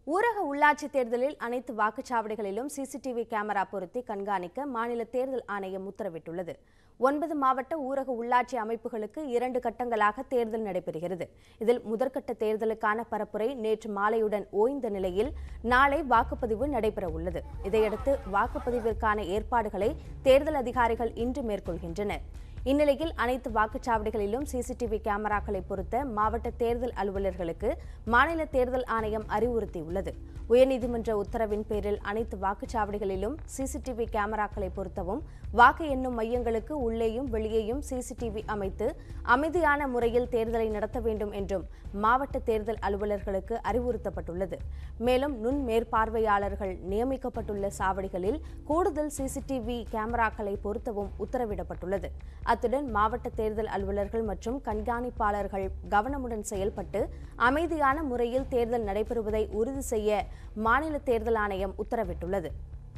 ஊரக உள்ளாட்சி தேர்தலில் அனைத்து வாக்குச்சாவடிகளிலும் சிசிடிவி கேமரா பொருத்தி கண்காணிக்க மாநில தேர்தல் ஆணையம் உத்தரவிட்டுள்ளது ஒன்பது மாவட்ட ஊரக உள்ளாட்சி அமைப்புகளுக்கு இரண்டு கட்டங்களாக தேர்தல் நடைபெறுகிறது இதில் முதற்கட்ட தேர்தலுக்கான பரப்புரை நேற்று மாலையுடன் ஓய்ந்த நிலையில் நாளை வாக்குப்பதிவு நடைபெற உள்ளது இதையடுத்து வாக்குப்பதிவிற்கான ஏற்பாடுகளை தேர்தல் அதிகாரிகள் இன்று மேற்கொள்கின்றனர் இந்நிலையில் அனைத்து வாக்குச்சாவடிகளிலும் சிசிடிவி கேமராக்களை பொருத்த மாவட்ட தேர்தல் அலுவலர்களுக்கு மாநில தேர்தல் ஆணையம் அறிவுறுத்தியுள்ளது உயர்நீதிமன்ற உத்தரவின் பேரில் அனைத்து வாக்குச்சாவடிகளிலும் சிசிடிவி கேமராக்களை பொருத்தவும் வாக்கு எண்ணும் மையங்களுக்கு உள்ளேயும் வெளியேயும் சிசிடிவி அமைத்து அமைதியான முறையில் தேர்தலை நடத்த வேண்டும் என்றும் மாவட்ட தேர்தல் அலுவலர்களுக்கு அறிவுறுத்தப்பட்டுள்ளது மேலும் நுண் மேற்பார்வையாளர்கள் நியமிக்கப்பட்டுள்ள சாவடிகளில் கூடுதல் சிசிடிவி கேமராக்களை பொருத்தவும் உத்தரவிடப்பட்டுள்ளது அத்துடன் மாவட்ட தேர்தல் அலுவலர்கள் மற்றும் கண்காணிப்பாளர்கள் கவனமுடன் செயல்பட்டு அமைதியான முறையில் தேர்தல் நடைபெறுவதை உறுதி செய்ய மாநில தேர்தல் ஆணையம் உத்தரவிட்டுள்ளது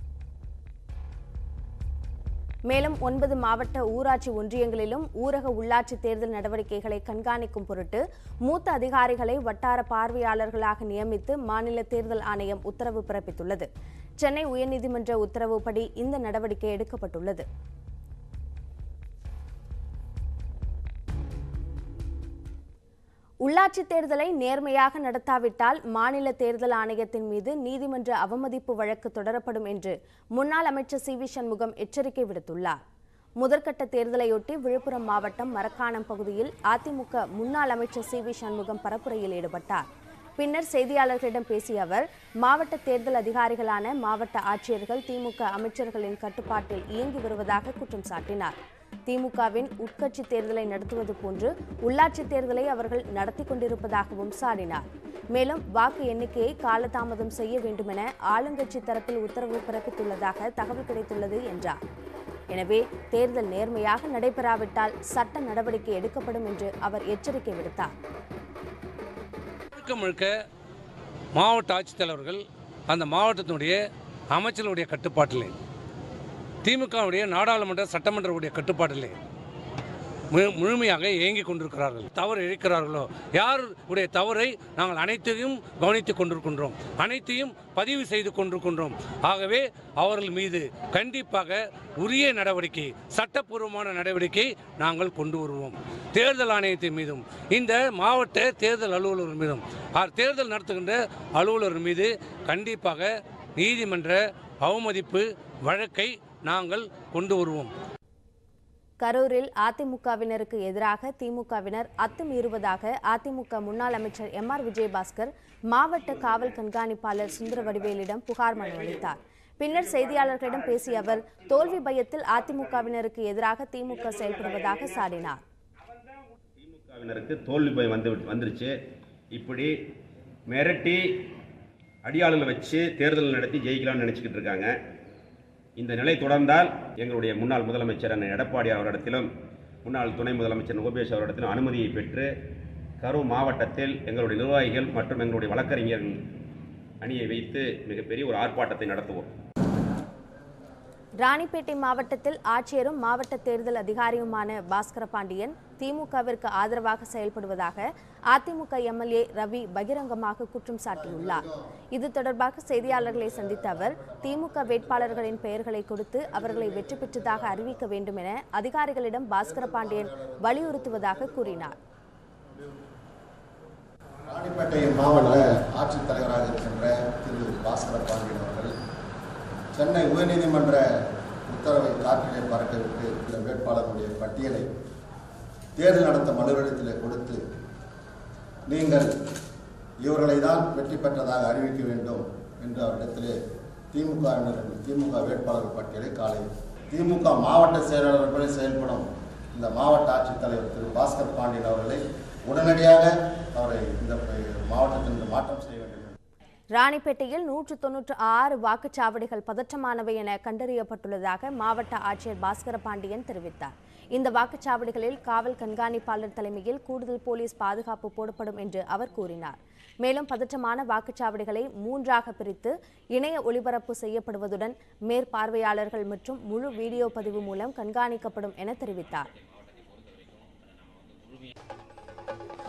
மேலும் ஒன்பது மாவட்ட ஊராட்சி ஒன்றியங்களிலும் ஊரக உள்ளாட்சி தேர்தல் நடவடிக்கைகளை கண்காணிக்கும் பொருட்டு மூத்த அதிகாரிகளை வட்டார பார்வையாளர்களாக நியமித்து மாநில தேர்தல் ஆணையம் உத்தரவு பிறப்பித்துள்ளது சென்னை உயர்நீதிமன்ற உத்தரவுப்படி இந்த நடவடிக்கை எடுக்கப்பட்டுள்ளது உள்ளாட்சி தேர்தலை நேர்மையாக நடத்தாவிட்டால் மாநில தேர்தல் ஆணையத்தின் மீது நீதிமன்ற அவமதிப்பு வழக்கு தொடரப்படும் என்று முன்னாள் அமைச்சர் சி வி சண்முகம் எச்சரிக்கை விடுத்துள்ளார் முதற்கட்ட தேர்தலையொட்டி விழுப்புரம் மாவட்டம் மரக்காணம் பகுதியில் அதிமுக முன்னாள் அமைச்சர் சி வி சண்முகம் பரப்புரையில் ஈடுபட்டார் பின்னர் செய்தியாளர்களிடம் பேசிய அவர் மாவட்ட தேர்தல் அதிகாரிகளான மாவட்ட ஆட்சியர்கள் திமுக அமைச்சர்களின் கட்டுப்பாட்டில் இயங்கி வருவதாக குற்றம் சாட்டினார் திமுகவின் உட்கட்சி தேர்தலை நடத்துவது போன்று உள்ளாட்சி தேர்தலை அவர்கள் நடத்தி கொண்டிருப்பதாகவும் சாடினார் மேலும் வாக்கு எண்ணிக்கையை காலதாமதம் செய்ய வேண்டுமென ஆளுங்கட்சி தரப்பில் உத்தரவு பிறப்பித்துள்ளதாக தகவல் கிடைத்துள்ளது என்றார் எனவே தேர்தல் நேர்மையாக நடைபெறாவிட்டால் சட்ட நடவடிக்கை எடுக்கப்படும் என்று அவர் எச்சரிக்கை விடுத்தார் முழுக்க முழுக்க மாவட்ட ஆட்சித்தலைவர்கள் அந்த மாவட்டத்தினுடைய அமைச்சர்களுடைய கட்டுப்பாட்டிலே திமுகவுடைய நாடாளுமன்ற சட்டமன்றவுடைய கட்டுப்பாட்டிலே மு- முழுமையாக இயங்கிக் கொண்டிருக்கிறார்கள் தவறு இழைக்கிறார்களோ யாருடைய தவறை நாங்கள் அனைத்தையும் கவனித்துக் கொண்டிருக்கின்றோம் அனைத்தையும் பதிவு செய்து கொண்டிருக்கின்றோம் ஆகவே அவர்கள் மீது கண்டிப்பாக உரிய நடவடிக்கை சட்டப்பூர்வமான நடவடிக்கை நாங்கள் கொண்டு வருவோம் தேர்தல் ஆணையத்தின் மீதும் இந்த மாவட்ட தேர்தல் அலுவலர் மீதும் ஆர் தேர்தல் நடத்துகின்ற அலுவலர் மீது கண்டிப்பாக நீதிமன்ற அவமதிப்பு வழக்கை நாங்கள் கொண்டு வருவோம் கரூரில் அதிமுகவினருக்கு எதிராக திமுகவினர் அத்துமீறுவதாக அதிமுக முன்னாள் அமைச்சர் எம் ஆர் விஜயபாஸ்கர் மாவட்ட காவல் கண்காணிப்பாளர் சுந்தர வடிவேலிடம் புகார் மனு அளித்தார் பின்னர் செய்தியாளர்களிடம் பேசிய அவர் தோல்வி பயத்தில் அதிமுகவினருக்கு எதிராக திமுக செயல்படுவதாக சாடினார் திமுகவினருக்கு தோல்வி பயம் வந்து வந்துருச்சு இப்படி மிரட்டி அடியாளுகளை வச்சு தேர்தல் நடத்தி ஜெயிக்கலாம்னு நினச்சிக்கிட்டு இருக்காங்க இந்த நிலை தொடர்ந்தால் எங்களுடைய முன்னாள் முதலமைச்சர் அண்ணன் எடப்பாடி அவரிடத்திலும் முன்னாள் துணை முதலமைச்சர் ஓபிஎஸ் அவரிடத்திலும் அனுமதியை பெற்று கரூர் மாவட்டத்தில் எங்களுடைய நிர்வாகிகள் மற்றும் எங்களுடைய வழக்கறிஞர் அணியை வைத்து மிகப்பெரிய ஒரு ஆர்ப்பாட்டத்தை நடத்துவோம் ராணிப்பேட்டை மாவட்டத்தில் ஆட்சியரும் மாவட்ட தேர்தல் அதிகாரியுமான பாஸ்கர பாண்டியன் திமுகவிற்கு ஆதரவாக செயல்படுவதாக அதிமுக எம்எல்ஏ ரவி பகிரங்கமாக குற்றம் சாட்டியுள்ளார் இது தொடர்பாக செய்தியாளர்களை சந்தித்த அவர் திமுக வேட்பாளர்களின் பெயர்களை கொடுத்து அவர்களை வெற்றி பெற்றதாக அறிவிக்க வேண்டும் என அதிகாரிகளிடம் பாஸ்கர பாண்டியன் வலியுறுத்துவதாக கூறினார் ராணிப்பேட்டை மாவட்ட ஆட்சித்தலைவராக இருக்கின்ற திரு பாஸ்கர பாண்டியன் அவர்கள் சென்னை உயர்நீதிமன்ற உத்தரவை காற்றிலே பறக்கவிட்டு இந்த வேட்பாளர்களுடைய பட்டியலை தேர்தல் நடத்தும் அலுவலகத்திலே கொடுத்து நீங்கள் இவர்களை தான் வெற்றி பெற்றதாக அறிவிக்க வேண்டும் என்று அவரிடத்திலே திமுக திமுக வேட்பாளர் பட்டியலை காலை திமுக மாவட்ட செயலாளர்களை செயல்படும் இந்த மாவட்ட ஆட்சித்தலைவர் திரு பாஸ்கர் பாண்டியன் அவர்களை உடனடியாக அவரை இந்த மாவட்டத்திற்கு மாற்றம் செய்ய வேண்டும் ராணிப்பேட்டையில் நூற்று தொன்னூற்று ஆறு வாக்குச்சாவடிகள் பதற்றமானவை என கண்டறியப்பட்டுள்ளதாக மாவட்ட ஆட்சியர் பாஸ்கர பாண்டியன் தெரிவித்தார் இந்த வாக்குச்சாவடிகளில் காவல் கண்காணிப்பாளர் தலைமையில் கூடுதல் போலீஸ் பாதுகாப்பு போடப்படும் என்று அவர் கூறினார் மேலும் பதற்றமான வாக்குச்சாவடிகளை மூன்றாக பிரித்து இணைய ஒளிபரப்பு செய்யப்படுவதுடன் மேற்பார்வையாளர்கள் மற்றும் முழு வீடியோ பதிவு மூலம் கண்காணிக்கப்படும் என தெரிவித்தார்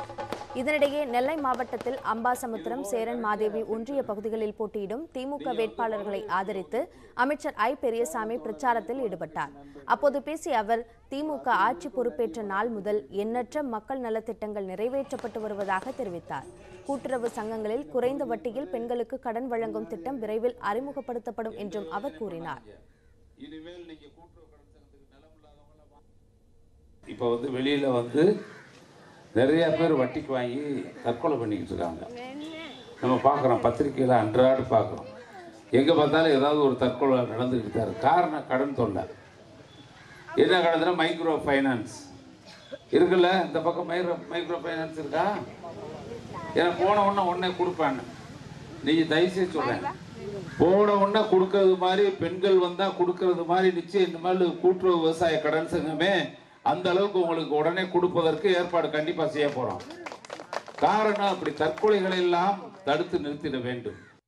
இதனிடையே நெல்லை மாவட்டத்தில் அம்பாசமுத்திரம் சேரன் மாதேவி ஒன்றிய பகுதிகளில் போட்டியிடும் திமுக வேட்பாளர்களை ஆதரித்து அமைச்சர் ஐ பெரியசாமி பிரச்சாரத்தில் ஈடுபட்டார் அப்போது பேசிய அவர் திமுக ஆட்சி பொறுப்பேற்ற நாள் முதல் எண்ணற்ற மக்கள் நலத்திட்டங்கள் நிறைவேற்றப்பட்டு வருவதாக தெரிவித்தார் கூட்டுறவு சங்கங்களில் குறைந்த வட்டியில் பெண்களுக்கு கடன் வழங்கும் திட்டம் விரைவில் அறிமுகப்படுத்தப்படும் என்றும் அவர் கூறினார் இனிமேல் நீங்க கூட்டுறவு கடன் சங்கத்துக்கு நிலம் இல்லாதவங்கள இப்போ வந்து வெளியில வந்து நிறைய பேர் வட்டிக்கு வாங்கி தற்கொலை பண்ணிக்கிட்டு இருக்காங்க நம்ம பார்க்குறோம் பத்திரிக்கையில் அன்றாடு பார்க்குறோம் எங்கே பார்த்தாலும் ஏதாவது ஒரு தற்கொலை நடந்துக்கிட்டு தான் இருக்கு காரணம் கடன் தொல்லை என்ன கடந்துனா மைக்ரோ ஃபைனான்ஸ் இருக்குல்ல இந்த பக்கம் மைக்ரோ மைக்ரோ ஃபைனான்ஸ் இருக்கா ஏன்னா போன உடனே உடனே கொடுப்பாங்க நீங்கள் தயவுசெய்து சொல்கிறேன் போன உடனே கொடுக்கறது மாதிரி பெண்கள் வந்தால் கொடுக்கறது மாதிரி நிச்சயம் இந்த மாதிரி கூட்டுறவு விவசாய கடன் சங்கமே அந்த அளவுக்கு உங்களுக்கு உடனே கொடுப்பதற்கு ஏற்பாடு கண்டிப்பாக செய்ய போகிறோம் காரணம் அப்படி தற்கொலைகளை எல்லாம் தடுத்து நிறுத்திட வேண்டும்